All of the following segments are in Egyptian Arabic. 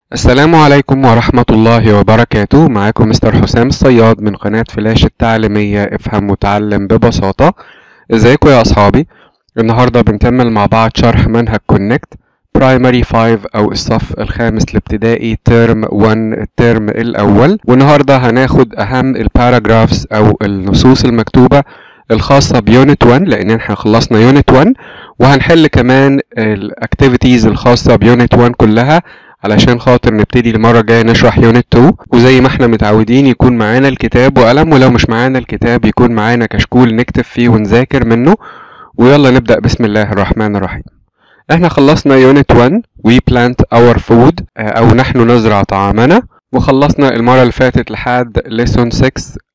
السلام عليكم ورحمة الله وبركاته معاكم مستر حسام الصياد من قناة فلاش التعليمية افهم وتعلم ببساطة ازيكم يا اصحابي النهاردة بنكمل مع بعض شرح منهج كونكت برايمري 5 او الصف الخامس الابتدائي ترم 1 الترم الاول والنهاردة هناخد اهم الباراجرافز او النصوص المكتوبة الخاصة بيونت 1 لان احنا خلصنا يونت 1 وهنحل كمان الاكتيفيتيز الخاصة بيونت 1 كلها علشان خاطر نبتدي المرة الجاية نشرح يونت 2 وزي ما احنا متعودين يكون معانا الكتاب وقلم ولو مش معانا الكتاب يكون معانا كشكول نكتب فيه ونذاكر منه ويلا نبدأ بسم الله الرحمن الرحيم احنا خلصنا يونت 1 We plant our food او نحن نزرع طعامنا وخلصنا المرة اللي فاتت لحد lesson 6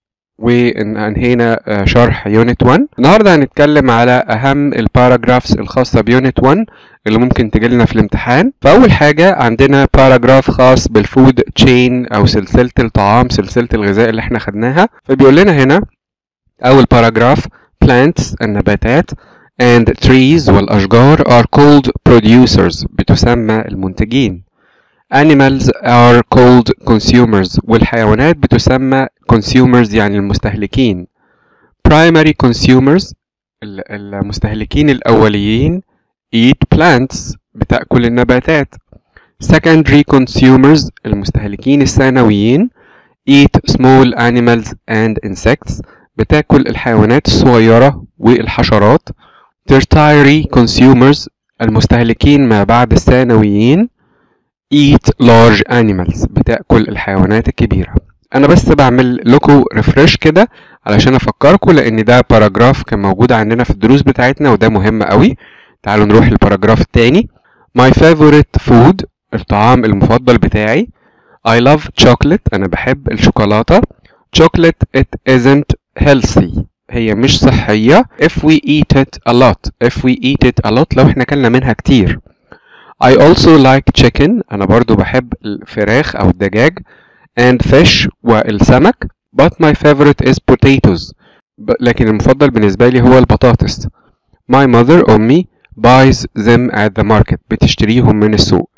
وانهينا شرح يونت 1 النهارده هنتكلم على اهم الباراجرافز الخاصه بيونت 1 اللي ممكن تجيلنا في الامتحان فاول حاجه عندنا باراجراف خاص بالفود تشين او سلسله الطعام سلسله الغذاء اللي احنا خدناها فبيقول لنا هنا اول باراجراف plants النباتات and trees والاشجار are called producers بتسمى المنتجين animals are called consumers والحيوانات بتسمى consumers يعني المستهلكين primary consumers المستهلكين الأوليين eat plants بتأكل النباتات secondary consumers المستهلكين الثانويين eat small animals and insects بتاكل الحيوانات الصغيرة والحشرات tertiary consumers المستهلكين ما بعد الثانويين eat large animals بتاكل الحيوانات الكبيره انا بس بعمل لكم ريفرش كده علشان افكركم لان ده باراجراف كان موجود عندنا في الدروس بتاعتنا وده مهم قوي تعالوا نروح للباراجراف التاني my favorite food الطعام المفضل بتاعي I love chocolate انا بحب الشوكولاته chocolate it isn't healthy هي مش صحيه if we eat it a lot if we eat it a lot لو احنا كلنا منها كتير I also like chicken أنا برضو بحب الفراخ أو الدجاج and fish والسمك but my favorite is potatoes لكن المفضل بالنسبة لي هو البطاطس my mother أمي buys them at the market بتشتريهم من السوق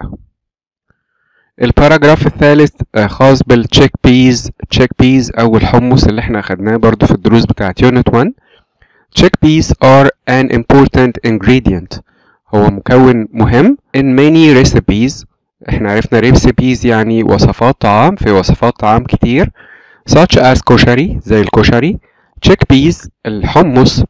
الباراجراف الثالث خاص بالتشيك بيز تشيك بيز أو الحمص اللي احنا أخدناه برضو في الدروس بتاعت يونت 1 chick peas are an important ingredient هو مكون مهم in many recipes احنا عرفنا recipes يعني وصفات طعام في وصفات طعام كتير such as كشري زي الكشري chickpeas الحمص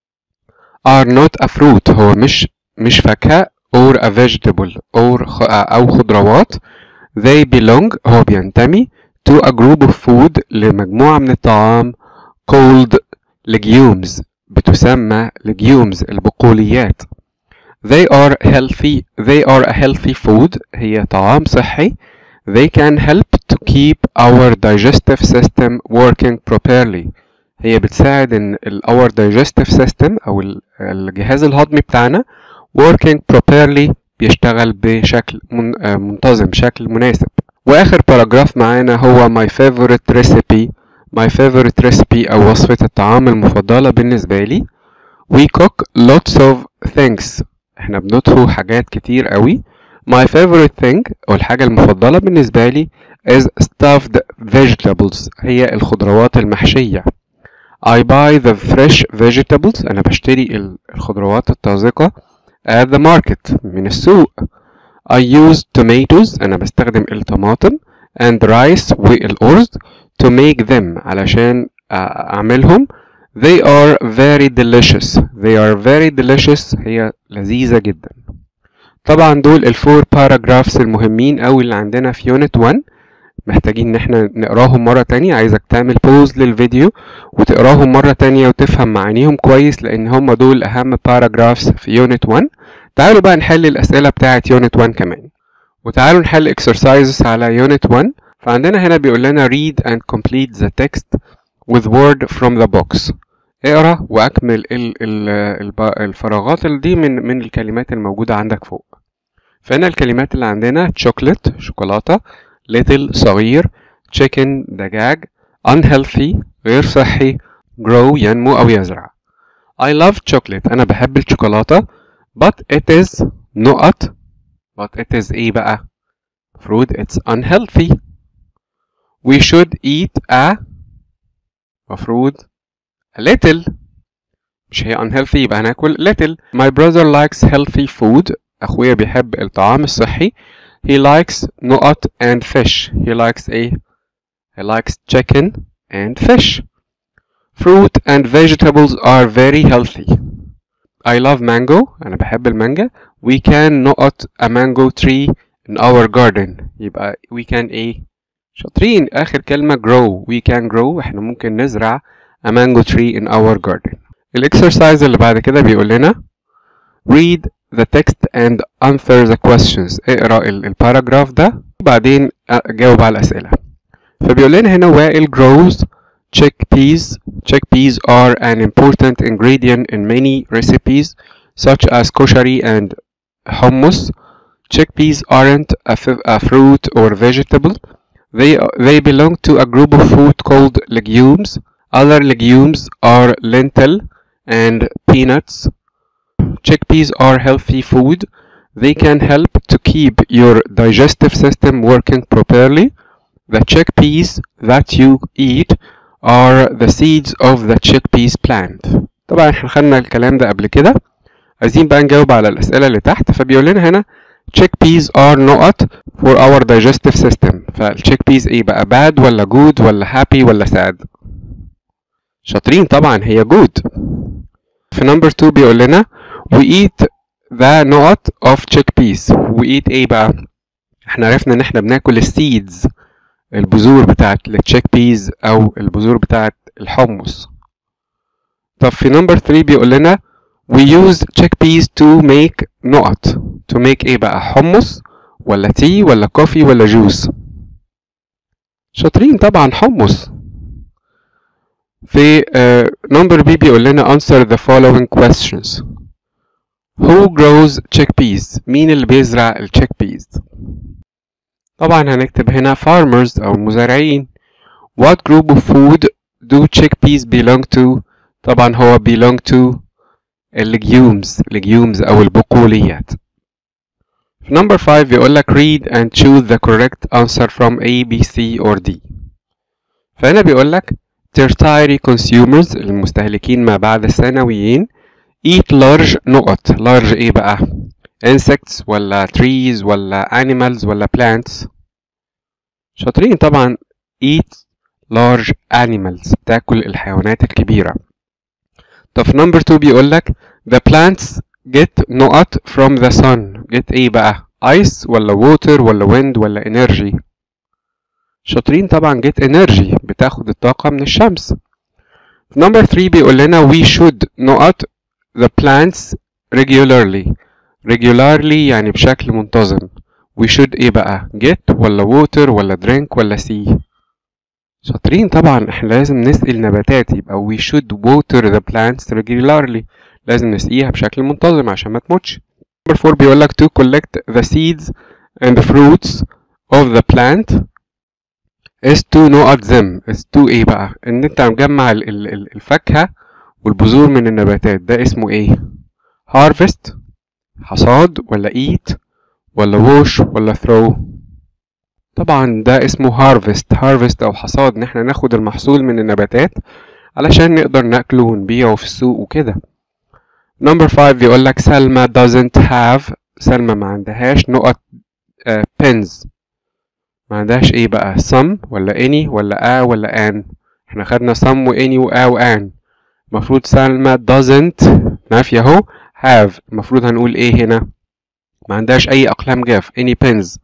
are not a fruit هو مش مش فاكهة or a vegetable or أو خضروات they belong هو بينتمي to a group of food لمجموعة من الطعام called legumes بتسمى legumes البقوليات they are healthy they are a healthy food هي طعام صحي they can help to keep our digestive system working properly هي بتساعد ان our digestive system او الجهاز الهضمي بتاعنا working properly بيشتغل بشكل منتظم بشكل مناسب واخر باراجراف معانا هو my favorite recipe my favorite recipe او وصفة الطعام المفضلة بالنسبة لي we cook lots of things احنا بنطهو حاجات كتير قوي my favorite thing او الحاجة المفضلة بالنسبة لي is stuffed vegetables هي الخضروات المحشية I buy the fresh vegetables أنا بشتري الخضروات الطازجة at the market من السوق I use tomatoes أنا بستخدم الطماطم and rice والأرز to make them علشان أعملهم They are very delicious. They are very delicious. هي لذيذة جدا. طبعا دول الفور باراجرافز المهمين أوي اللي عندنا في يونت 1 محتاجين ان احنا نقراهم مرة تانية عايزك تعمل بوز للفيديو وتقراهم مرة تانية وتفهم معانيهم كويس لان هم دول اهم باراجرافز في يونت 1 تعالوا بقى نحل الاسئلة بتاعة يونت 1 كمان وتعالوا نحل exercises على يونت 1 فعندنا هنا بيقول لنا read and complete the text with word from the box اقرا واكمل ال ال الفراغات دي من من الكلمات الموجوده عندك فوق فهنا الكلمات اللي عندنا chocolate شوكولاته little صغير chicken دجاج unhealthy غير صحي grow ينمو او يزرع I love chocolate انا بحب الشوكولاته but it is نقط but it is ايه بقى المفروض it's unhealthy we should eat a مفروض a little مش هي unhealthy يبقى هناكل little my brother likes healthy food أخويا بيحب الطعام الصحي he likes نقط and fish he likes a he likes chicken and fish fruit and vegetables are very healthy I love mango أنا بحب المانجا we can نقط a mango tree in our garden يبقى we can ايه شاطرين آخر كلمة grow we can grow احنا ممكن نزرع a mango tree in our garden الاكسرسايز اللي بعد كده بيقول لنا read the text and answer the questions اقرا الباراجراف ده وبعدين جاوب على الأسئلة فبيقول لنا هنا وائل grows chickpeas chickpeas are an important ingredient in many recipes such as koshari and hummus chickpeas aren't a, a fruit or vegetable they, they belong to a group of food called legumes other legumes are lentil and peanuts chickpeas are healthy food they can help to keep your digestive system working properly the chickpeas that you eat are the seeds of the chickpeas plant طبعا احنا خدنا الكلام ده قبل كده عايزين بقى نجاوب على الأسئلة اللي تحت فبيقول لنا هنا chickpeas are نقط for our digestive system فالchickpeas ايه بقى bad ولا good ولا happy ولا sad شاطرين طبعا هي good في number 2 بيقول لنا we eat the نقط of chickpeas we eat ايه بقى احنا عرفنا ان احنا بناكل السيدز البذور بتاعت التشيك بيز او البذور بتاعت الحمص طب في نمبر 3 بيقول لنا we use chickpeas to make نقط to make ايه بقى حمص ولا تي ولا كوفي ولا جوس شاطرين طبعا حمص في نمبر بي بيقول لنا answer the following questions who grows chickpeas مين اللي بيزرع التشيك بيز طبعا هنكتب هنا farmers أو مزارعين what group of food do chickpeas belong to طبعا هو belong to legumes legumes أو البقوليات في number 5 بيقول لك read and choose the correct answer from A, B, C or D فهنا بيقول لك tertiary consumers المستهلكين ما بعد الثانويين eat large نقط large ايه بقى insects ولا trees ولا animals ولا plants شاطرين طبعا eat large animals بتاكل الحيوانات الكبيرة طب في number 2 بيقول لك the plants get نقط from the sun get ايه بقى ice ولا water ولا wind ولا energy شاطرين طبعا get energy بتاخد الطاقة من الشمس في number 3 بيقول لنا we should نقط the plants regularly regularly يعني بشكل منتظم we should ايه بقى get ولا water ولا drink ولا see شاطرين طبعا احنا لازم نسقي النباتات يبقى we should water the plants regularly لازم نسقيها بشكل منتظم عشان ما تموتش number 4 بيقول لك to collect the seeds and the fruits of the plant is to know at them is to ايه بقى ان انت مجمع الفاكهة والبذور من النباتات ده اسمه ايه harvest حصاد ولا eat ولا wash ولا throw طبعا ده اسمه harvest harvest او حصاد ان احنا ناخد المحصول من النباتات علشان نقدر ناكله ونبيعه في السوق وكده number 5 بيقول لك سلمى doesn't have سلمى ما عندهاش نقط uh, pens ما عندهاش ايه بقى some ولا any ولا a ولا an احنا خدنا some و any و a و an المفروض سلمى doesn't نافية اهو have المفروض هنقول ايه هنا ما عندهاش اي اقلام جاف any pens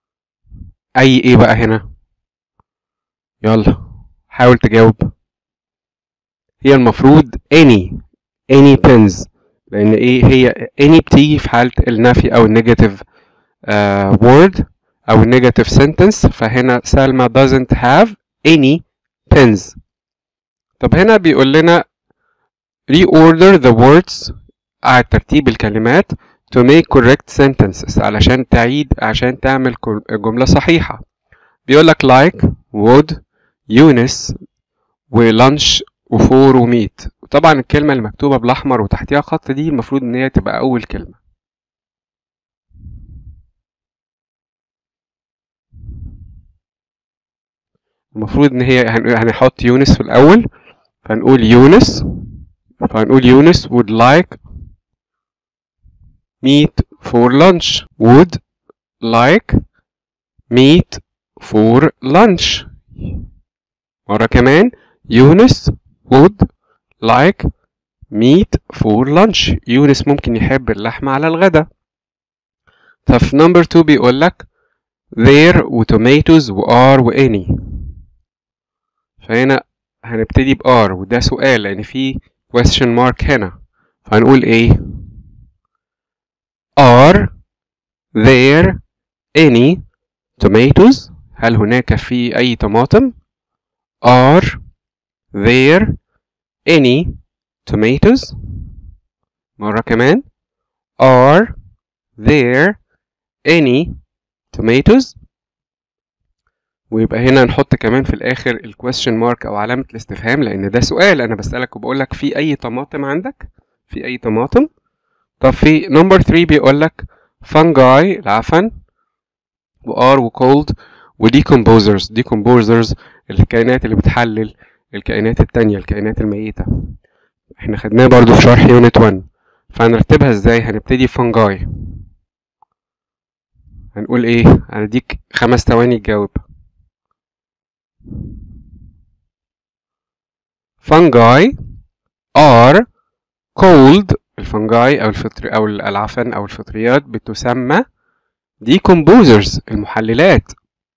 اي ايه بقى هنا يلا حاول تجاوب هي المفروض any any pens لان ايه هي any بتيجي في حالة النفي او النيجاتيف uh, word او النيجاتيف sentence فهنا سلمى doesn't have any pens طب هنا بيقول لنا reorder the words أعد ترتيب الكلمات to make correct sentences علشان تعيد عشان تعمل جملة صحيحة بيقول لك like would يونس ولانش وفور وميت وطبعا الكلمة اللي مكتوبة بالأحمر وتحتها خط دي المفروض إن هي تبقى أول كلمة المفروض ان هي هنحط يونس في الاول فنقول يونس فنقول يونس would like meat for lunch would like meat for lunch مرة كمان يونس would like meat for lunch يونس ممكن يحب اللحمة على الغدا ففي number 2 بيقول لك there و tomatoes و are و any فهنا هنبتدي ب are وده سؤال لأن في question mark هنا فهنقول ايه are there any tomatoes هل هناك في أي طماطم are there any tomatoes مرة كمان are there any tomatoes ويبقى هنا نحط كمان في الآخر ال question mark أو علامة الاستفهام لأن ده سؤال أنا بسألك وبقول لك في أي طماطم عندك في أي طماطم طب في number 3 بيقول لك fungi العفن و are و cold و decomposers decomposers الكائنات اللي بتحلل الكائنات التانية الكائنات الميتة احنا خدناه برضو في شرح يونت 1 فهنرتبها ازاي هنبتدي fungi هنقول ايه هنديك خمس ثواني تجاوب fungi are cold الفنجاي او الفطر او العفن او الفطريات بتسمى decomposers المحللات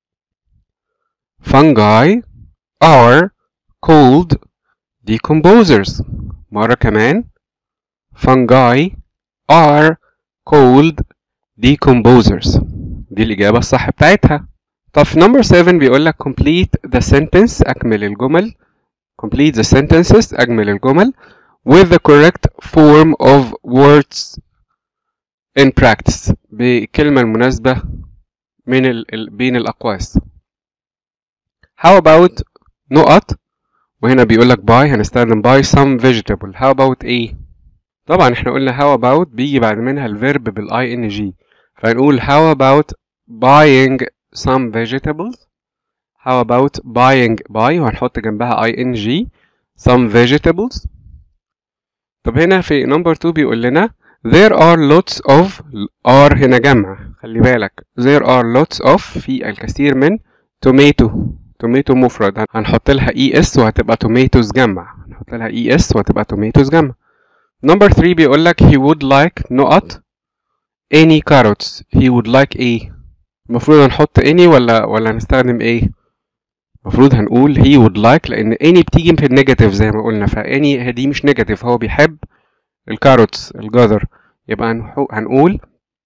fungi are cold decomposers مرة كمان fungi are cold decomposers دي الإجابة الصح بتاعتها طب في number 7 بيقول لك complete the sentence أكمل الجمل complete the sentences أجمل الجمل with the correct form of words in practice بالكلمة المناسبة من ال ال بين الأقواس how about نقط وهنا بيقول لك buy هنستخدم buy some vegetable how about ايه طبعا احنا قلنا how about بيجي بعد منها الفيرب بالاي ان جي فنقول how about buying some vegetables how about buying buy وهنحط جنبها ing some vegetables طب هنا في number 2 بيقول لنا there are lots of are هنا جمع خلي بالك there are lots of في الكثير من tomato tomato مفرد هنحط لها es وهتبقى tomatoes جمع هنحط لها es وهتبقى tomatoes جمع number 3 بيقول لك he would like نقط any carrots he would like ايه المفروض هنحط any ولا ولا هنستخدم ايه المفروض هنقول he would like لان any بتيجي في النيجاتيف زي ما قلنا فاني دي مش نيجاتيف هو بيحب الكاروتس الجزر يبقى هنقول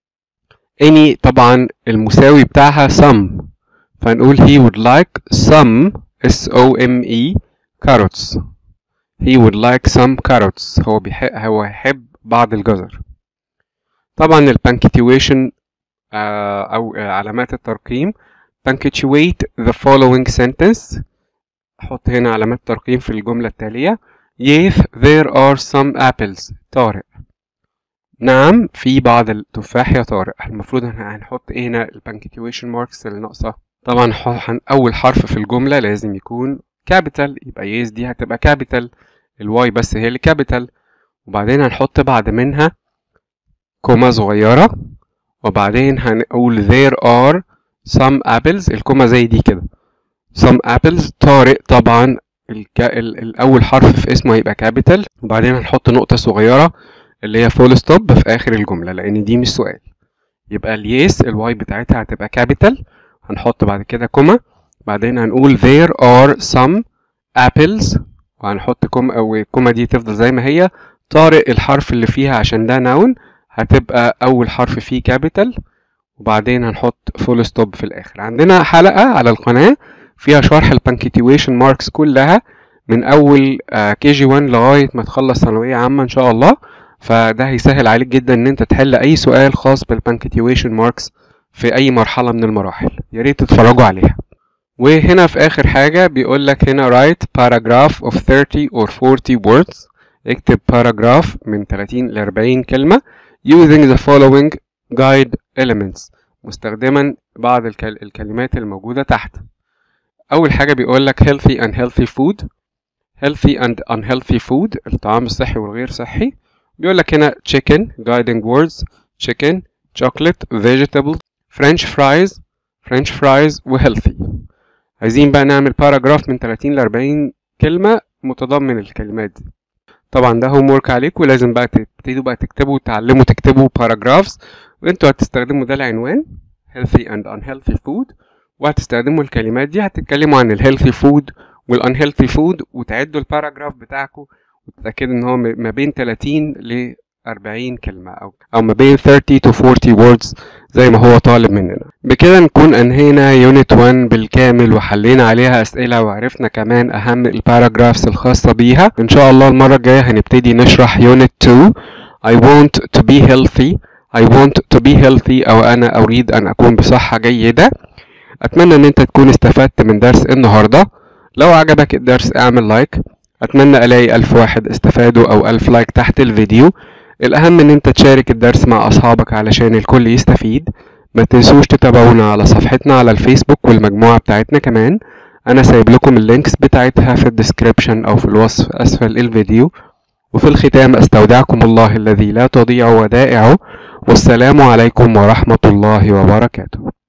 any طبعا المساوي بتاعها some فنقول he would like some s o m e carrots he would like some carrots هو بيحب هو يحب بعض الجزر طبعا البانكتويشن او علامات الترقيم punctuate the following sentence حط هنا علامات ترقيم في الجملة التالية Yes, there are some apples طارق نعم في بعض التفاح يا طارق المفروض هنحط ايه هنا البانكتويشن ماركس اللي ناقصة طبعا اول حرف في الجملة لازم يكون كابيتال يبقى yes دي هتبقى كابيتال الواي بس هي اللي كابيتال وبعدين هنحط بعد منها كوما صغيرة وبعدين هنقول there are some apples الكوما زي دي كده some apples طارق طبعا الك... ال... الأول حرف في اسمه هيبقى كابيتال وبعدين هنحط نقطة صغيرة اللي هي فول ستوب في آخر الجملة لأن دي مش سؤال يبقى اليس الواي بتاعتها هتبقى كابيتال هنحط بعد كده كوما بعدين هنقول there are some apples وهنحط كوما أو الكوما دي تفضل زي ما هي طارق الحرف اللي فيها عشان ده ناون هتبقى أول حرف فيه كابيتال وبعدين هنحط فول ستوب في الآخر عندنا حلقة على القناة فيها شرح البانكتويشن ماركس كلها من أول كي جي 1 لغاية ما تخلص ثانوية عامة إن شاء الله فده هيسهل عليك جدا إن أنت تحل أي سؤال خاص بالبانكتويشن ماركس في أي مرحلة من المراحل يا ريت تتفرجوا عليها وهنا في آخر حاجة بيقول لك هنا write paragraph of 30 or 40 words اكتب paragraph من 30 ل 40 كلمة using the following guide elements مستخدما بعض الكلمات الموجودة تحت أول حاجة بيقول لك healthy and healthy food healthy and unhealthy food الطعام الصحي والغير صحي بيقول لك هنا chicken guiding words chicken chocolate vegetables french fries french fries و healthy عايزين بقى نعمل باراجراف من 30 ل 40 كلمة متضمن الكلمات دي طبعا ده هوم ورك عليكم ولازم بقى تبتدوا بقى تكتبوا وتعلموا تكتبوا باراجرافز وانتوا هتستخدموا ده العنوان healthy and unhealthy food وهتستخدموا الكلمات دي هتتكلموا عن الهيلثي فود والانهيلثي فود وتعدوا الباراجراف بتاعكم وتتأكدوا ان هو ما بين 30 ل 40 كلمة أو أو ما بين 30 to 40 words زي ما هو طالب مننا بكده نكون أنهينا يونت 1 بالكامل وحلينا عليها أسئلة وعرفنا كمان أهم الباراجرافز الخاصة بيها إن شاء الله المرة الجاية هنبتدي نشرح يونت 2 I want to be healthy I want to be healthy أو أنا أريد أن أكون بصحة جيدة أتمنى إن أنت تكون استفدت من درس النهاردة لو عجبك الدرس اعمل لايك أتمنى ألاقي ألف واحد استفادوا أو ألف لايك تحت الفيديو الأهم إن أنت تشارك الدرس مع أصحابك علشان الكل يستفيد ما تنسوش تتابعونا على صفحتنا على الفيسبوك والمجموعة بتاعتنا كمان أنا سايب لكم اللينكس بتاعتها في الديسكريبشن أو في الوصف أسفل الفيديو وفي الختام أستودعكم الله الذي لا تضيع ودائعه والسلام عليكم ورحمة الله وبركاته